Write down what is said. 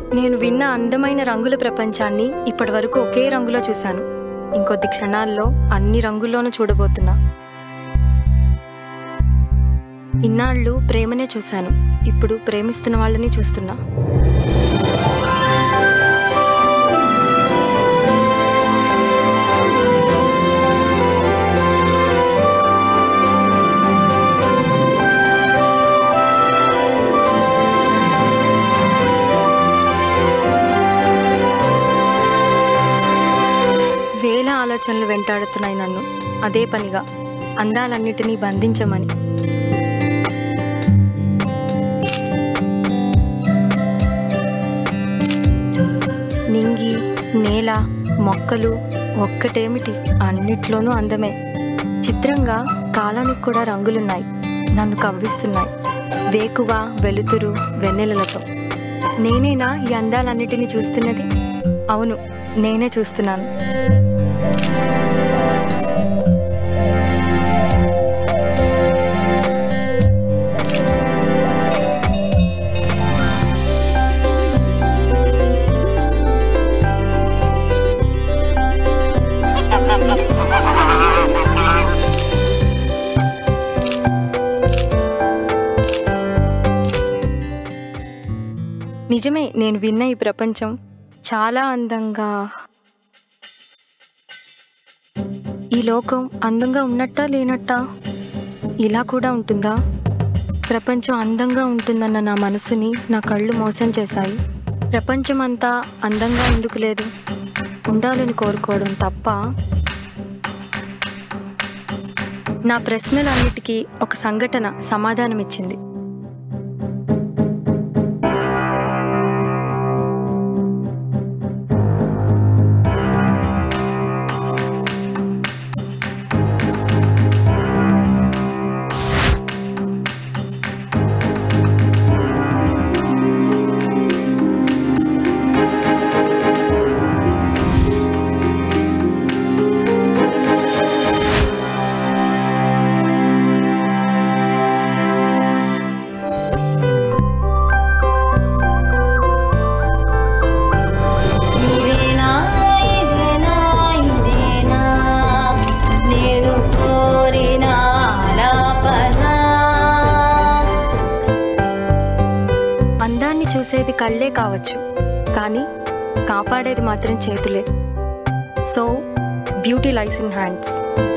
నేను విన్న అందమైన రంగుల ప్రపంచాన్ని ఇప్పటివరకు ఒకే రంగులో చూశాను ఇంకొద్ది క్షణాల్లో అన్ని రంగుల్లోనూ చూడబోతున్నా ఇన్నాళ్ళు ప్రేమనే చూశాను ఇప్పుడు ప్రేమిస్తున్న వాళ్ళని చూస్తున్నా వేల ఆలోచనలు వెంటాడుతున్నాయి నన్ను అదే పనిగా అందాలన్నిటినీ బంధించమని నింగి నేల మొక్కలు ఒక్కటేమిటి అన్నిట్లోనూ అందమే చిత్రంగా కాలానికి కూడా రంగులున్నాయి నన్ను కవ్విస్తున్నాయి వేకువ వెలుతురు వెన్నెలలతో నేనేనా ఈ అందాలన్నిటినీ చూస్తున్నది అవును నేనే చూస్తున్నాను నిజమే నేను విన్న ఈ ప్రపంచం చాలా అందంగా ఈ లోకం అందంగా ఉన్నట్టా లేనట్టా ఇలా కూడా ఉంటుందా ప్రపంచం అందంగా ఉంటుందన్న నా మనసుని నా కళ్ళు మోసం చేశాయి ప్రపంచం అంతా అందంగా ఎందుకు లేదు ఉండాలని కోరుకోవడం తప్ప నా ప్రశ్నలన్నిటికీ ఒక సంఘటన సమాధానమిచ్చింది ఇదేనా ఇదేనా ఇదేనా నేను కోరిన ఆలాపన అందాన్ని చూసేది కళ్ళే కావచ్చు కానీ కాపాడేది మాత్రం చేతులే so beauty lies in hands